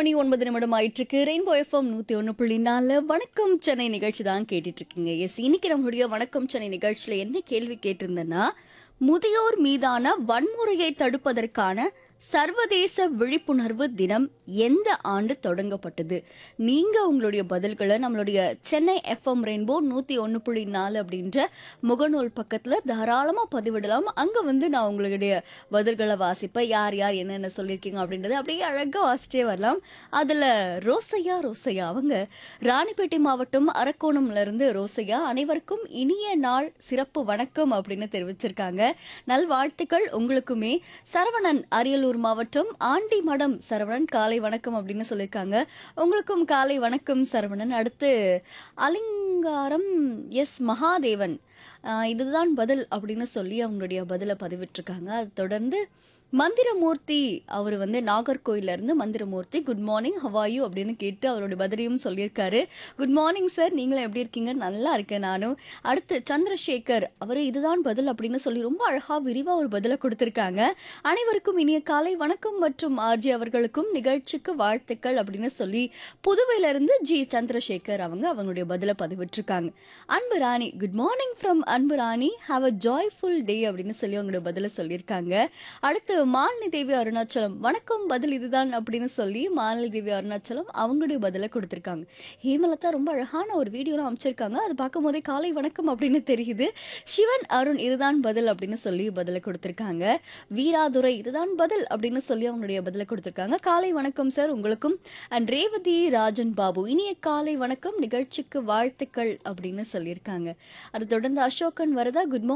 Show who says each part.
Speaker 1: மணி ஒன்பது நிமிடம் ஆயிட்டிருக்கு ரெயின்போ எஃப்எம் நூத்தி ஒன்று புள்ளி நாலு வணக்கம் சென்னை நிகழ்ச்சி தான் கேட்டுட்டு இருக்கீங்க எஸ் இன்னைக்கு நம்மளுடைய வணக்கம் சென்னை நிகழ்ச்சியில என்ன கேள்வி கேட்டிருந்தேன்னா முதியோர் மீதான வன்முறையை தடுப்பதற்கான சர்வதேச விழிப்புணர்வு தினம் எந்த ஆண்டு தொடங்கப்பட்டது நீங்க உங்களுடைய பதில்களை நம்மளுடைய சென்னை எஃப்எம் ரெயின்போ நூத்தி ஒன்று புள்ளி நாலு அப்படின்ற முகநூல் பக்கத்துல தாராளமா பதிவிடலாம் அங்க வந்து நான் உங்களுடைய பதில்களை வாசிப்பேன் யார் யார் என்னென்ன சொல்லியிருக்கீங்க அப்படின்றத அப்படியே அழகா வாசிச்சே வரலாம் அதுல ரோசையா ரோசையா அவங்க ராணிப்பேட்டை மாவட்டம் அரக்கோணம்ல இருந்து ரோசையா அனைவருக்கும் இனிய நாள் சிறப்பு வணக்கம் அப்படின்னு தெரிவிச்சிருக்காங்க நல்வாழ்த்துக்கள் உங்களுக்குமே சரவணன் அரியலூர் மாவட்டம் ஆண்டிமடம் சரவணன் காலை வணக்கம் அப்படின்னு சொல்லியிருக்காங்க உங்களுக்கும் காலை வணக்கம் சரவணன் அடுத்து அலிங்காரம் எஸ் மகாதேவன் ஆஹ் இதுதான் பதில் அப்படின்னு சொல்லி அவங்களுடைய பதிலை பதிவிட்டிருக்காங்க அது தொடர்ந்து மந்திரமூர்த்தி அவர் வந்து நாகர்கோயில்ல இருந்து மந்திரமூர்த்தி குட் மார்னிங் ஹவாயு அப்படின்னு கேட்டு அவருடைய பதிலையும் சொல்லியிருக்காரு குட் மார்னிங் சார் நீங்களும் எப்படி இருக்கீங்க நல்லா இருக்கேன் நானும் அடுத்து சந்திரசேகர் அவர் இதுதான் பதில் அப்படின்னு சொல்லி ரொம்ப அழகா விரிவா ஒரு பதிலை கொடுத்திருக்காங்க அனைவருக்கும் இனிய காலை வணக்கம் மற்றும் ஆர்ஜி அவர்களுக்கும் நிகழ்ச்சிக்கு வாழ்த்துக்கள் அப்படின்னு சொல்லி புதுவையில இருந்து ஜி சந்திரசேகர் அவங்க அவங்களுடைய பதிலை பதிவிட்டிருக்காங்க அன்பு ராணி குட் மார்னிங் ஃப்ரம் அன்பு ராணி ஹாவ் அ ஜாய்ஃபுல் டே அப்படின்னு சொல்லி அவங்களுடைய பதிலை சொல்லியிருக்காங்க அடுத்து மாலினி தேவி அருணாச்சலம் வணக்கம் பதில் இதுதான் அப்படின்னு சொல்லி மாலினி தேவி அருணாச்சலம் அவங்களுடைய பதிலை கொடுத்திருக்காங்க ஹேமலதா ரொம்ப அழகான ஒரு வீடியோலாம் அமைச்சிருக்காங்க அது பார்க்கும் போதே காலை வணக்கம் அப்படின்னு தெரியுது சிவன் அருண் இதுதான் பதில் அப்படின்னு சொல்லி பதிலை கொடுத்திருக்காங்க வீராதுரை இதுதான் பதில் அப்படின்னு சொல்லி அவங்களுடைய பதிலை கொடுத்திருக்காங்க காலை வணக்கம் சார் உங்களுக்கும் அண்ட் ரேவதி ராஜன் பாபு இனிய காலை வணக்கம் நிகழ்ச்சிக்கு வாழ்த்துக்கள் அப்படின்னு சொல்லியிருக்காங்க அது தொடர்ந்து அசோகன் வரதா குட்